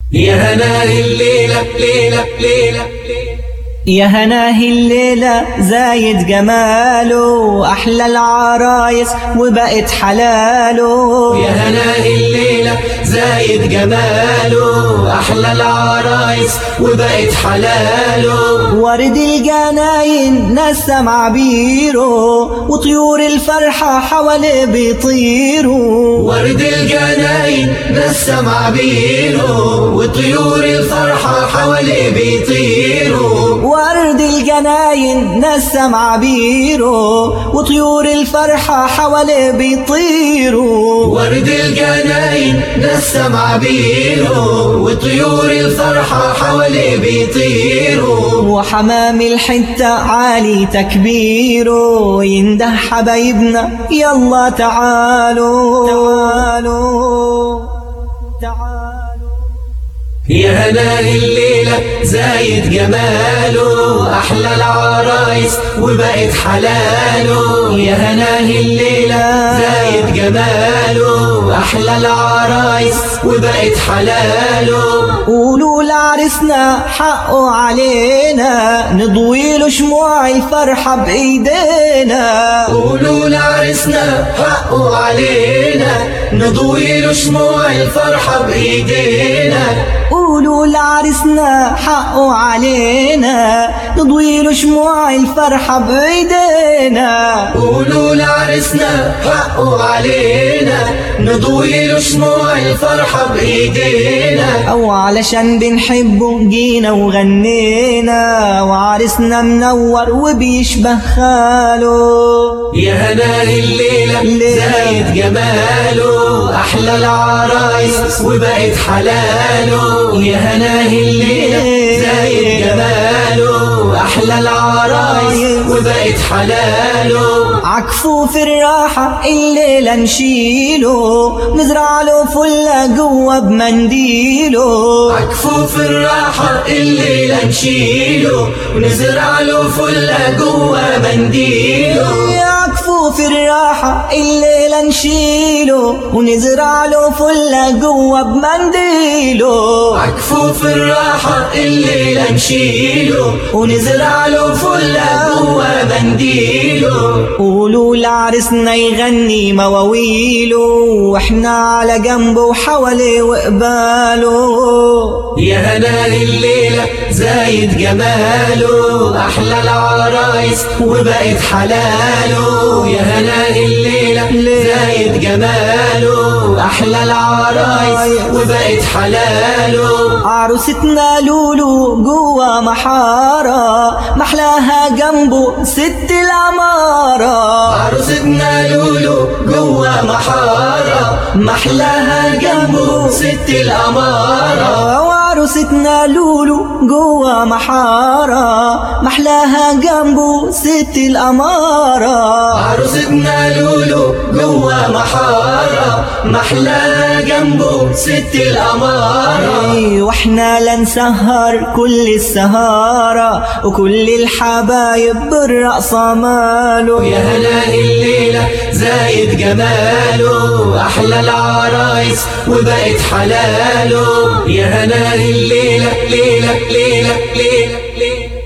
يا هناه الليلة ليلة ليلة يا هناه الليلة زايد جماله أحلى العرايس وبقت حلاله يا هناه الليلة زايد جماله أحلى العرايس وبقت حلاله ورد الجناين نسم عبيره وطيور الفرحة حواليه بيطيروا ورد الجناين نسم عبيره وطيور الفرحة حواليه بيطيروا ورد الجناين نسم عبيره وطيور الفرحة حواليه بيطيروا ورد الجناين نسم عبيره وطيور الفرحة حواليه بيطيروا وحمام الحتة عالي تكبيره ينده حبايبنا يلا تعالوا تعالوا تعالوا يا هناه الليلة زايد جماله أحلى العرايس وبقت حلاله يا هناه الليلة زايد جماله أحلى العرايس وبقت حلاله قولوا لعرسنا حقه علينا نضوي له شموع الفرحة بإيدينا قولوا لعرسنا حقه علينا نضوي له شموع الفرحة بإيدينا قولوا لعرسنا حقه علينا نضوي له شموع الفرحة بإيدينا قولوا لعرسنا حقه علينا نضوي له شموع الفرحة بإيدينا أو علشان بنحبه جينا وغنينا وعرسنا منور وبيشبه خاله يا هناه الليلة زايد جماله أحلى العرايس وبقت حلاله يا هناه الليلة زايد جماله أحلى العرايس وبقت حلاله عكفوف الراحة الليلة نشيله نزرع له فلة جوا بمنديله عكفوف الراحة الليلة نشيله ونزرع له فلة جوا منديله عكفوف الراحة الليلة نشيله ونزرع له فلة جوا بمنديله عكفوف الراحة الليلة نشيله ونزرع له فلة جوا منديله قولوا لعرسنا يغني مواويله واحنا على جنبه وحواليه وقباله يا هناه الليلة زايد جماله أحلى العرايس وبقت حلاله يا هناه الليلة زايد جماله أحلى العرايس وبقت حلاله عروستنا لولو جوا محارة محلاها جنبه ست العمارة عروستنا لولو جوا محارة محلاها جنبه ست الأمارة وعروستنا لولو جوا محارة محلاها جنبه ست الأمارة عروستنا لولو جوا محارة محلاها جنبه ست الأمارة أي واحنا لنسهر كل السهارة وكل الحبايب بالرقص ماله يا هناه الليلة زايد جماله أحلى العرايس وبقت حلاله يا هناه الليلة ليلة ليلة ليلة, ليلة